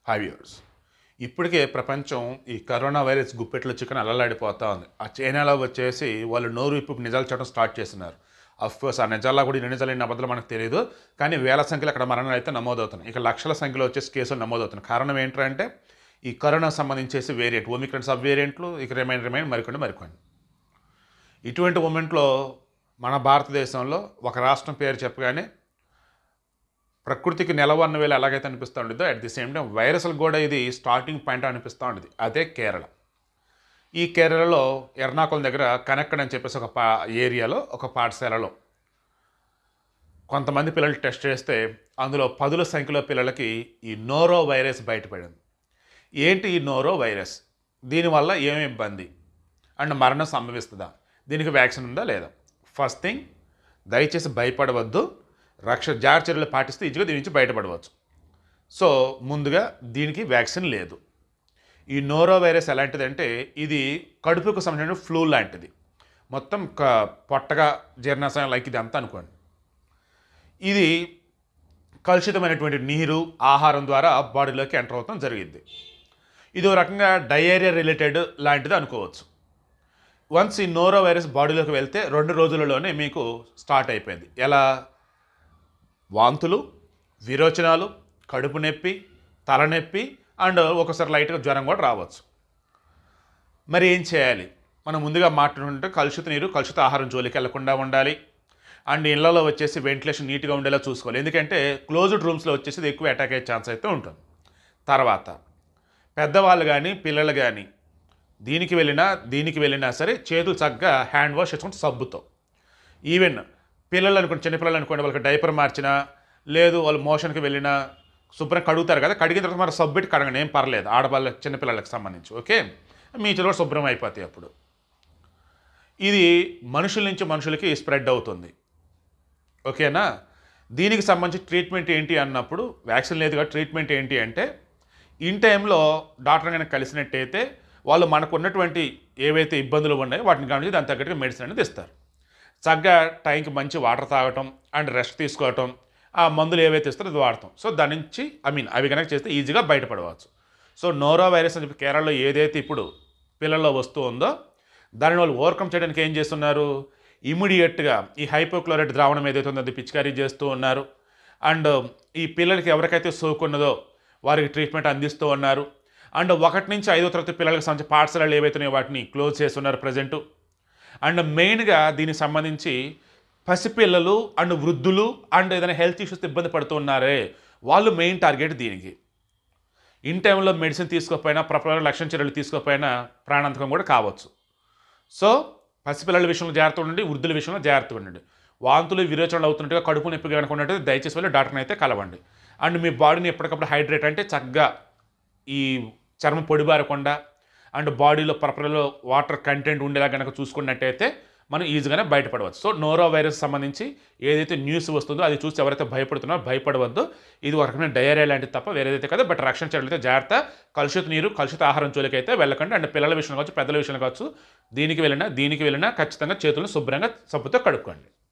five years ఇప్పటికే ప్రపంచం ఈ కరోనా వైరస్ గుప్పెట్లో చికెన్ అల్లలాడిపోతా ఉంది ఆ చైనాలో వచ్చేసి వాళ్ళు నోరు ఇప్పు నిజాలు చెప్పడం స్టార్ట్ చేస్తున్నారు కోర్స్ ఆ నిజాల్లో కూడా ఈ నిజాలు ఎన్ని అబద్ధాలు మనకు తెలియదు కానీ వేల సంఖ్యలో అక్కడ మరణాలు అయితే నమోదవుతున్నాయి ఇక లక్షల సంఖ్యలో వచ్చేసి కేసులు నమోదవుతున్నాయి కారణం ఏంటంటే ఈ కరోనా సంబంధించేసి వేరియంట్ ఒమిక్రాన్ సబ్ వేరియంట్లు ఇక రిమైన్ రిమైన్ మరికొన్ని మరికొన్ని ఇటువంటి మూమెంట్లో మన భారతదేశంలో ఒక రాష్ట్రం పేరు చెప్పగానే ప్రకృతికి నెలవన్న వేళ ఎలాగైతే అనిపిస్తూ ఉండేదో అట్ ది సేమ్ టైం వైరస్లు కూడా ఇది స్టార్టింగ్ పాయింట్ అనిపిస్తూ ఉండేది అదే కేరళ ఈ కేరళలో ఎర్నాకుళం దగ్గర కనెక్ట్ అని చెప్పేసి ఒక పా ఏరియాలో ఒక పాఠశాలలో కొంతమంది పిల్లలు టెస్ట్ చేస్తే అందులో పదుల సంఖ్యలో పిల్లలకి ఈ నోరో వైరస్ బయటపడింది ఏంటి ఈ నోరో వైరస్ దీనివల్ల ఏమి ఇబ్బంది అండ్ మరణం సంభవిస్తుందా దీనికి వ్యాక్సిన్ ఉందా లేదా ఫస్ట్ థింగ్ దయచేసి భయపడవద్దు రక్ష జాగ్రత్త చర్యలు పాటిస్తే ఈజీగా దీని నుంచి బయటపడవచ్చు సో ముందుగా దీనికి వ్యాక్సిన్ లేదు ఈ నోరో వైరస్ ఎలాంటిదంటే ఇది కడుపుకు సంబంధించిన ఫ్లూ లాంటిది మొత్తం క పొట్టగా జీర్ణాశయం లైక్ ఇది అంతా అనుకోండి ఇది కలుషితమైనటువంటి నీరు ఆహారం ద్వారా బాడీలోకి ఎంటర్ అవడం జరిగింది ఇది ఒక రకంగా డయేరియా రిలేటెడ్ లాంటిది అనుకోవచ్చు వన్స్ ఈ నోరో వైరస్ బాడీలోకి వెళ్తే రెండు రోజులలోనే మీకు స్టార్ట్ అయిపోయింది ఎలా వాంతులు విరోచనాలు కడుపు నొప్పి తలనొప్పి అండ్ ఒకసారి లైట్గా జ్వరం కూడా రావచ్చు మరి ఏం చేయాలి మనం ముందుగా మాట్లాడుకుంటే కలుషిత నీరు కలుషిత ఆహారం జోలికి వెళ్లకుండా ఉండాలి అండ్ ఇళ్లలో వచ్చేసి వెంటిలేషన్ నీట్గా ఉండేలా చూసుకోవాలి ఎందుకంటే క్లోజ్డ్ రూమ్స్లో వచ్చేసి ఇది ఎక్కువ అటాక్ అయ్యే ఛాన్స్ అయితే ఉంటుంది తర్వాత పెద్దవాళ్ళు కానీ పిల్లలు కానీ దీనికి వెళ్ళినా దీనికి వెళ్ళినా సరే చేతులు చక్కగా హ్యాండ్ వాష్ చేసుకుంటే సబ్బుతో ఈవెన్ పిల్లలు అనుకోండి చిన్నపిల్లలు అనుకోండి వాళ్ళకి డైపర్ మార్చినా లేదు వాళ్ళు మోషన్కి వెళ్ళినా శుభ్రం కడుగుతారు కదా కడిగిన తర్వాత మరి సబ్బు పెట్టి కడగండి ఏం పర్లేదు ఆడవాళ్ళ చిన్నపిల్లలకు సంబంధించి ఓకే మీ చేతులు కూడా శుభ్రం అయిపోతాయి అప్పుడు ఇది మనుషుల నుంచి మనుషులకి స్ప్రెడ్ అవుతుంది ఓకేనా దీనికి సంబంధించి ట్రీట్మెంట్ ఏంటి అన్నప్పుడు వ్యాక్సిన్ లేదు కాబట్టి ట్రీట్మెంట్ ఏంటి అంటే ఇన్ టైంలో డాక్టర్ కనుక కలిసినట్టయితే వాళ్ళు మనకు ఉన్నటువంటి ఏవైతే ఇబ్బందులు ఉన్నాయో వాటిని గమనించి దాని తగ్గట్టుగా మెడిసిన్ అనేది ఇస్తారు చక్కగా టైంకి మంచి వాటర్ తాగటం అండ్ రెస్ట్ తీసుకోవటం ఆ మందులు ఏవైతే ఇస్తారో అది వాడతాం సో దాని నుంచి ఐ మీన్ అవి కనుక చేస్తే ఈజీగా బయటపడవచ్చు సో నోరో వైరస్ అని చెప్పి కేరళలో ఏదైతే ఇప్పుడు పిల్లల్లో వస్తూ ఉందో దానిని వాళ్ళు ఓవర్కమ్ చేయడానికి ఏం చేస్తున్నారు ఇమీడియట్గా ఈ హైపోక్లోరైడ్ ద్రావణం ఏదైతే ఉందో అది పిచికారీ చేస్తూ ఉన్నారు అండ్ ఈ పిల్లలకి ఎవరికైతే సోకున్నదో వారికి ట్రీట్మెంట్ అందిస్తూ ఉన్నారు అండ్ ఒకటి నుంచి ఐదో తరగతి పిల్లలకు సంబంధించి పాఠశాలలు ఏవైతున్నాయో వాటిని క్లోజ్ చేస్తున్నారు ప్రజెంటు అండ్ మెయిన్గా దీనికి సంబంధించి పసిపిల్లలు అండ్ వృద్ధులు అండ్ ఏదైనా హెల్త్ ఇష్యూస్ ఇబ్బంది పడుతున్నారే వాళ్ళు మెయిన్ టార్గెట్ దీనికి ఇన్ టైంలో మెడిసిన్ తీసుకోకపోయినా ప్రపంచ లక్షణ చర్యలు తీసుకోకపోయినా ప్రాణాంతకం కూడా కావచ్చు సో పసిపిల్లల విషయంలో జాగ్రత్త ఉండండి వృద్ధుల విషయంలో జాగ్రత్త ఉండండి వాంతులు విరోచనలు అవుతున్నట్టుగా కడుపు నొప్పి కనుక ఉన్నట్టు దయచేసి వెళ్ళి డాక్టర్ని అయితే కలవండి అండ్ మీ బాడీని ఎప్పటికప్పుడు హైడ్రేట్ అంటే చక్కగా ఈ చర్మం పొడిబారకుండా అండ్ బాడీలో పరపరలో వాటర్ కంటెంట్ ఉండేలా కనుక చూసుకున్నట్టయితే మనం ఈజీగానే బయటపడవచ్చు సో నోరో వైరస్ సంబంధించి ఏదైతే న్యూస్ వస్తుందో అది చూసి ఎవరైతే భయపడుతున్నారో భయపడవద్దు ఇది ఒక రకమైన డయేరియా లాంటిది తప్ప వేరేదైతే కదా బట్ రక్షణ చర్యలు అయితే జాగ్రత్త కలుషిత నీరు కలుషిత ఆహారం జోలికి అయితే వెళ్ళకండి అండ్ పిల్లల విషయంలో కావచ్చు పెద్దల విషయంలో కావచ్చు దీనికి వెళ్ళినా దీనికి వెళ్ళినా ఖచ్చితంగా చేతులను శుభ్రంగా సబ్బుతో కడుక్కోండి